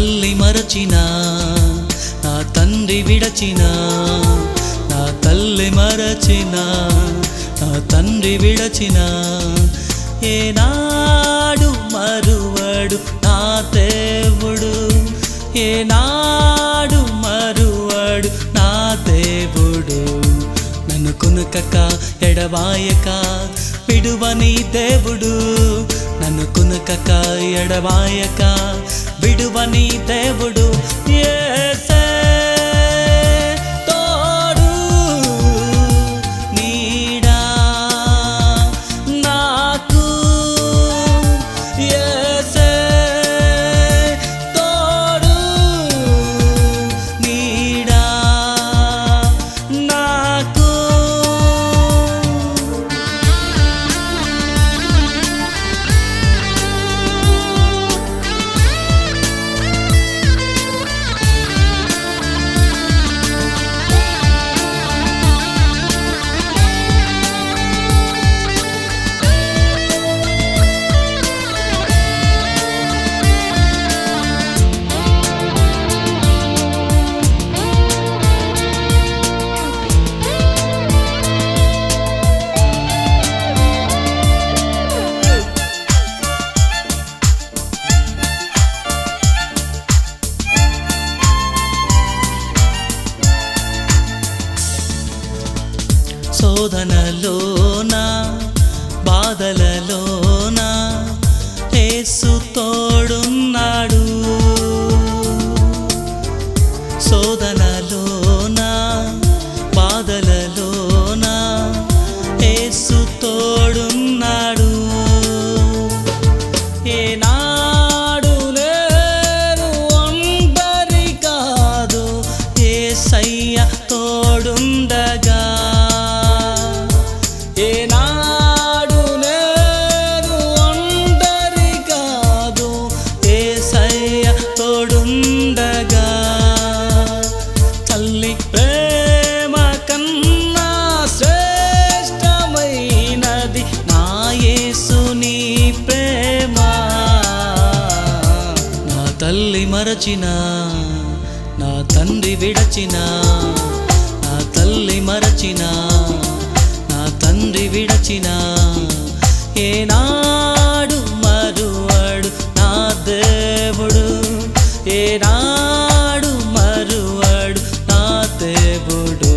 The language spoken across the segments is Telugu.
తల్లి మరచిన నా తండ్రి విడచిన నా తల్లి మరచిన నా తండ్రి విడచిన ఏనాడు మరువడు నా దేవుడు ఏనాడు మరువడు నా దేవుడు నన్ను కునుకక ఎడబాయక విడువని దేవుడు నన్ను కునుకక ఎడబాయక విడువని దేవుడు యేసే తోడు నీడా నాకు యేసే తోడు నీడా నాకు శోధనలోన బాధలలోన యేసు తోడున్నాడు శోధనలోన బాధలలోన యేసు తోడున్నాడు ఏనాడు నేను ఒంటరి కాదు ఏసయ్య తోడుండగా ఏనాడు నేను ఒంటరి కాదు ఏసయ్య తోడుండగా తల్లి ప్రేమ కన్నా శ్రేష్టమైనది నా యేసుని ప్రేమ నా తల్లి మరచిన నా తండ్రి విడచిన నా తల్లి మరచిన నా తండ్రి విడచిన ఏనాడు మరువడు నా దేవుడు ఏనాడు మరువడు నా దేవుడు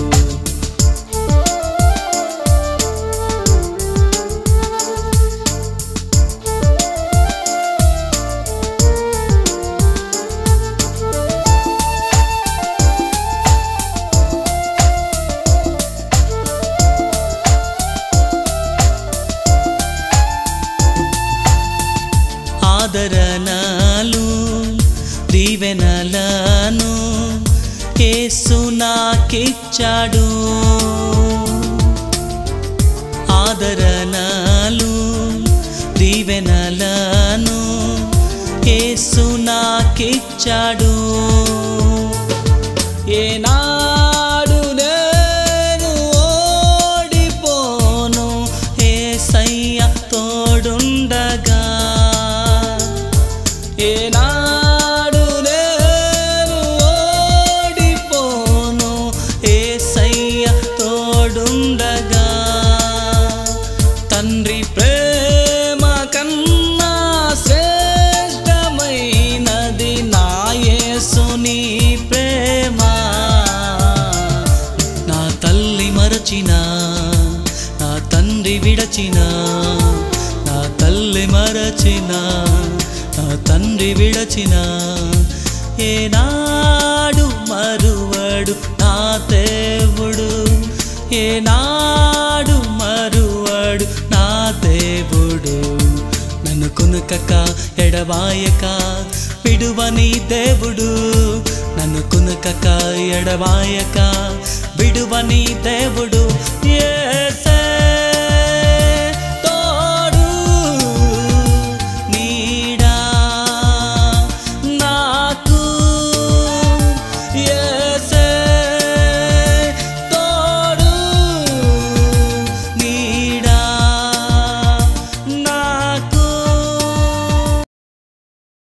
ఆదరణలు దీవెనలను యేసు నాకిచ్చాడు ఆదరణలు దీవెనలను యేసు నాకిచ్చాడు ఏనాడు నేను ఓడిపోను ఏసయ్య తోడుండగా ఏనాడు నేను ఓడిపోను ఏసయ్య తోడుండగా తండ్రి ప్రేమ కన్నా శ్రేష్టమైనది నా యేసుని ప్రేమ నా తల్లి మరచిన నా తండ్రి విడచిన నా తల్లి మరచిన నా తండ్రి విడచిన ఏనాడు మరువడు నా దేవుడు ఏనాడు మరువడు నా దేవుడు నన్ను కునుకక ఎడబాయక విడువని దేవుడు నన్ను కునుకక ఎడబాయక విడువని దేవుడు